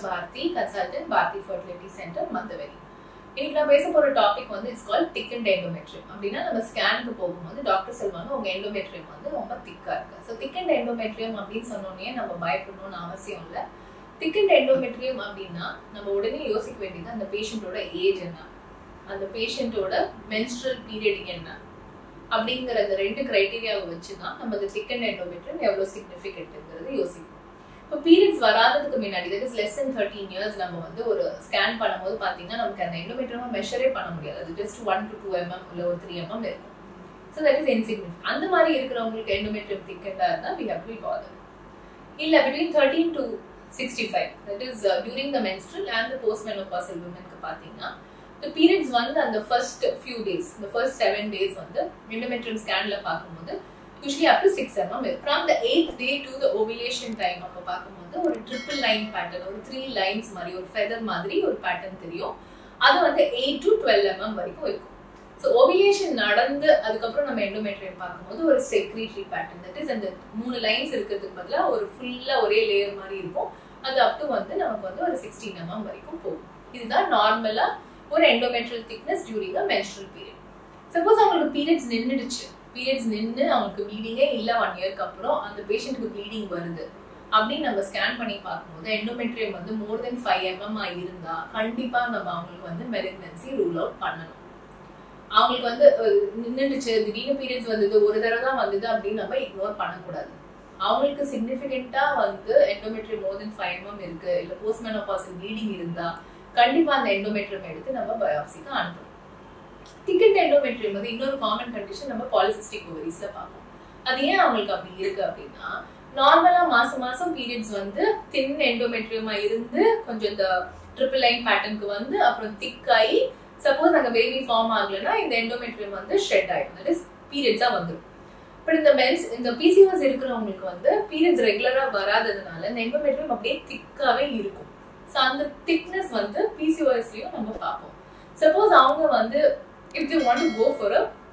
Bharathi consultant Bharathi fertility centre Mandaveli இன்னைக்கு நான் பேச போற டாபிக் வந்து it's called thick and endometrium அப்படின்னா நம்ம ஸ்கேனுக்கு போகும்போது டாக்டர் சொல்லுவாங்க உங்க எண்டோமெட்ரியம் வந்து ரொம்ப திக்கா இருக்கு ஸோ திக் அண்ட் எண்டோமெட்ரியம் அப்படின்னு சொன்னோடனே நம்ம பயப்படணும்னு அவசியம் இல்லை திக் அண்ட் எண்டோமெட்ரியம் அப்படின்னா நம்ம உடனே யோசிக்க வேண்டியது அந்த பேஷண்ட்டோட ஏஜ் என்ன அந்த பேஷண்ட்டோட மென்ஸ்ட்ரல் பீரியட் என்ன அப்படிங்கிற அந்த ரெண்டு கிரைட்டீரியாவை வச்சு தான் நம்ம இந்த திக் அண்ட் எண்டோமெட்ரியம் எவ்வளோ சிக்னிஃபிகண்ட்ங்கிறது யோசிப்போம் இப்போ பீரியட்ஸ் வராததுக்கு முன்னாடி that is less than thirteen years நம்ம வந்து ஒரு ஸ்கேன் பண்ணும்போது பார்த்தீங்கன்னா நமக்கு அந்த எண்டோமெட்ரியமாக மெஷரே பண்ண முடியாது அது just one to two mm இல்லை ஒரு த்ரீ எம்எம் இருக்கும் ஸோ தட் இஸ் இன்சிக்னிஃபிகண்ட் அந்த மாதிரி இருக்கிறவங்களுக்கு எண்டோமெட்ரியம் திக்கண்டாக இருந்தால் வி ஹவ் டு பாதர் இல்லை between thirteen to sixty five that is during the menstrual and the post menopausal விமனுக்கு பார்த்தீங்கன்னா இந்த பீரியட்ஸ் வந்து அந்த ஃபர்ஸ்ட் ஃபியூ டேஸ் இந்த ஃபர்ஸ்ட் செவன் டேஸ் வந்து எண்டோமெட்ரியம் ஸ்கேனில் பார்க்கும்போது usually up to six mm from the eight day to the ovulation time அப்போ பார்க்கும்போது ஒரு ட்ரிபிள் லைன் பேட்டர்ன் ஒரு த்ரீ லைன்ஸ் மாதிரி ஒரு ஃபெதர் மாதிரி ஒரு பேட்டர்ன் தெரியும் அது வந்து எயிட் டு டுவெல் எம்எம் வரைக்கும் இருக்கும் ஸோ ஓவிலேஷன் நடந்து அதுக்கப்புறம் நம்ம எண்டோமெட்ரியம் பார்க்கும்போது ஒரு செக்ரிட்ரி பேட்டர்ன் தட் இஸ் அந்த மூணு லைன்ஸ் இருக்கிறதுக்கு பதிலாக ஒரு ஃபுல்லாக ஒரே லேயர் மாதிரி இருக்கும் அது அப் டு வந்து நமக்கு வந்து ஒரு சிக்ஸ்டீன் எம்எம் வரைக்கும் போகும் இதுதான் நார்மலாக ஒரு endometrial thickness during a menstrual period suppose அவங்களுக்கு பீரியட்ஸ் நின்றுடுச்சு பீரியட்ஸ் நின்று அவங்களுக்கு ப்ளீடிங்கே இல்லை ஒன் இயர்க்கு அப்புறம் அந்த பேஷண்ட்டுக்கு ப்ளீடிங் வருது அப்படின்னு நம்ம ஸ்கேன் பண்ணி பார்க்கும்போது எண்டோமெட்ரியம் வந்து மோர் தென் ஃபைவ் எம்எம் இருந்தா கண்டிப்பா நம்ம அவங்களுக்கு வந்து மெலிக்னன்சி ரூல் அவுட் பண்ணணும் அவங்களுக்கு வந்து நின்றுடுச்சு திடீர்னு பீரியட்ஸ் வந்தது ஒரு தடவை தான் வந்தது அப்படின்னு நம்ம இக்னோர் பண்ணக்கூடாது அவங்களுக்கு சிக்னிஃபிகண்டா வந்து endometrium more than five mm இருக்கு இல்ல போஸ்ட் மெனோபாசல் ப்ளீடிங் இருந்தா கண்டிப்பா அந்த எண்டோமெட்ரியம் எடுத்து நம்ம பயாப்சிக்கு அனுப்பணும் திக்கெட் எண்டோமெட்ரியம் வந்து இன்னொரு காமன் கண்டிஷன் நம்ம பாலிசிஸ்டிக் ஓவரிஸ்ல பார்ப்போம் அது ஏன் அவங்களுக்கு அப்படி இருக்கு அப்படின்னா நார்மலா மாசம் மாசம் பீரியட்ஸ் வந்து தின் எண்டோமெட்ரியமா இருந்து கொஞ்சம் இந்த ட்ரிபிள் லைன் பேட்டர்னுக்கு வந்து அப்புறம் திக் ஆகி சப்போஸ் அங்க பேபி ஃபார்ம் ஆகலைன்னா இந்த எண்டோமெட்ரியம் வந்து ஷெட் ஆயிடும் தட் இஸ் பீரியட்ஸா வந்துடும் பட் இந்த மென்ஸ் இந்த பிசிஓஸ் இருக்கிறவங்களுக்கு வந்து பீரியட்ஸ் ரெகுலரா வராததுனால இந்த எண்டோமெட்ரியம் அப்படியே திக்காவே இருக்கும் ஸோ அந்த திக்னஸ் வந்து பிசிஓஎஸ்லயும் நம்ம பார்ப்போம் சப்போஸ் அவங்க வந்து if they want to go for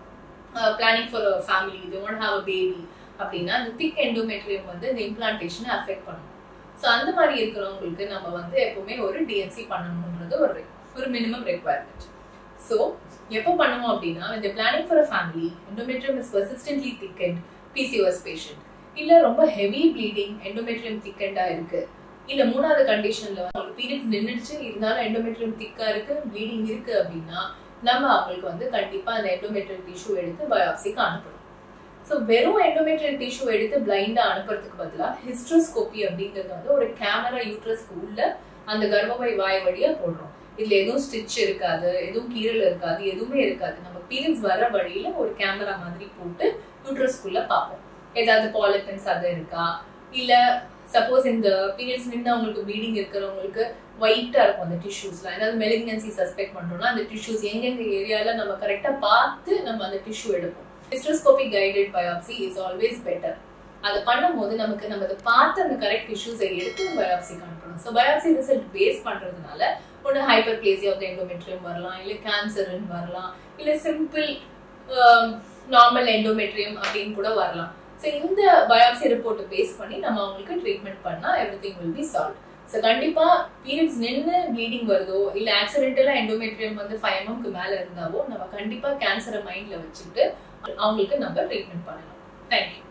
a planning for a family they want have a baby அப்படின்னா இந்த திக் எண்டோமெட்ரியம் வந்து இந்த இம்ப்ளான்டேஷனை அஃபெக்ட் பண்ணும் ஸோ அந்த மாதிரி இருக்கிறவங்களுக்கு நம்ம வந்து எப்பவுமே ஒரு டிஎன்சி பண்ணணுன்றது ஒரு ஒரு மினிமம் ரெக்குவயர்மெண்ட் ஸோ எப்போ பண்ணுவோம் அப்படின்னா இந்த planning for a family endometrium is persistently thickened PCOS patient இல்லை ரொம்ப ஹெவி ப்ளீடிங் எண்டோமெட்ரியம் திக்கண்டா இருக்கு இல்ல மூணாவது கண்டிஷன்ல அவங்களுக்கு பீரியட்ஸ் நின்றுச்சு இருந்தாலும் எண்டோமெட்ரியம் திக்கா இருக்கு ப்ளீடிங் இருக்கு அப்படின்னா நம்ம அவங்களுக்கு வந்து கண்டிப்பா அந்த எண்டோமெட்ரியல் டிஷ்யூ எடுத்து பயாப்சிக்கு அனுப்பணும் ஸோ வெறும் எண்டோமெட்ரியல் டிஷ்யூ எடுத்து பிளைண்டா அனுப்புறதுக்கு பதிலாக ஹிஸ்ட்ரோஸ்கோபி அப்படிங்கிறது வந்து ஒரு கேமரா யூட்ரஸ்க்கு உள்ள அந்த கர்ப்பப்பை வாய் வழியா போடுறோம் இதுல எதுவும் ஸ்டிச் இருக்காது எதுவும் கீரல் இருக்காது எதுவுமே இருக்காது நம்ம பீரியட்ஸ் வர வழியில ஒரு கேமரா மாதிரி போட்டு யூட்ரஸ்குள்ள பார்ப்போம் ஏதாவது பாலிபன்ஸ் அது இருக்கா இல்ல சப்போஸ் இந்த பீரியட்ஸ் நின்று அவங்களுக்கு ப்ளீடிங் இருக்கிறவங்களுக்கு ஒயிட்டா இருக்கும் அந்த டிஷ்யூஸ்லாம் ஏதாவது மெலிக்னன்சி சஸ்பெக்ட் பண்றோம்னா அந்த டிஷ்யூஸ் எங்கெங்க ஏரியால நம்ம கரெக்டா பார்த்து நம்ம அந்த டிஷ்யூ எடுப்போம் hysteroscopic guided biopsy is always better அதை பண்ணும்போது நமக்கு நம்ம அதை பார்த்து அந்த கரெக்ட் டிஷ்யூஸை எடுத்து பயாப்சிக்கு அனுப்பணும் ஸோ பயாப்சி ரிசல்ட் பேஸ் பண்றதுனால ஒன்று ஹைப்பர் பிளேசியா ஆஃப் எண்டோமெட்ரியம் வரலாம் இல்லை கேன்சர்னு வரலாம் இல்லை சிம்பிள் நார்மல் எண்டோமெட்ரியம் அப்படின்னு கூட வரலாம் ஸோ இந்த பயாப்சி ரிப்போர்ட்டை பேஸ் பண்ணி நம்ம அவங்களுக்கு ட்ரீட்மெண்ட் பண்ணால் everything will be solve so கண்டிப்பாக பீரியட்ஸ் நின்று ப்ளீடிங் வருதோ இல்லை ஆக்சிடென்டலாக எண்டோமெட்ரியம் வந்து ஃபைவ் எம்எம்க்கு மேலே இருந்தாவோ நம்ம கண்டிப்பாக கேன்சரை மைண்டில் வச்சுட்டு அவங்களுக்கு நம்ம ட்ரீட்மெண்ட் பண்ணணும் தேங்க்யூ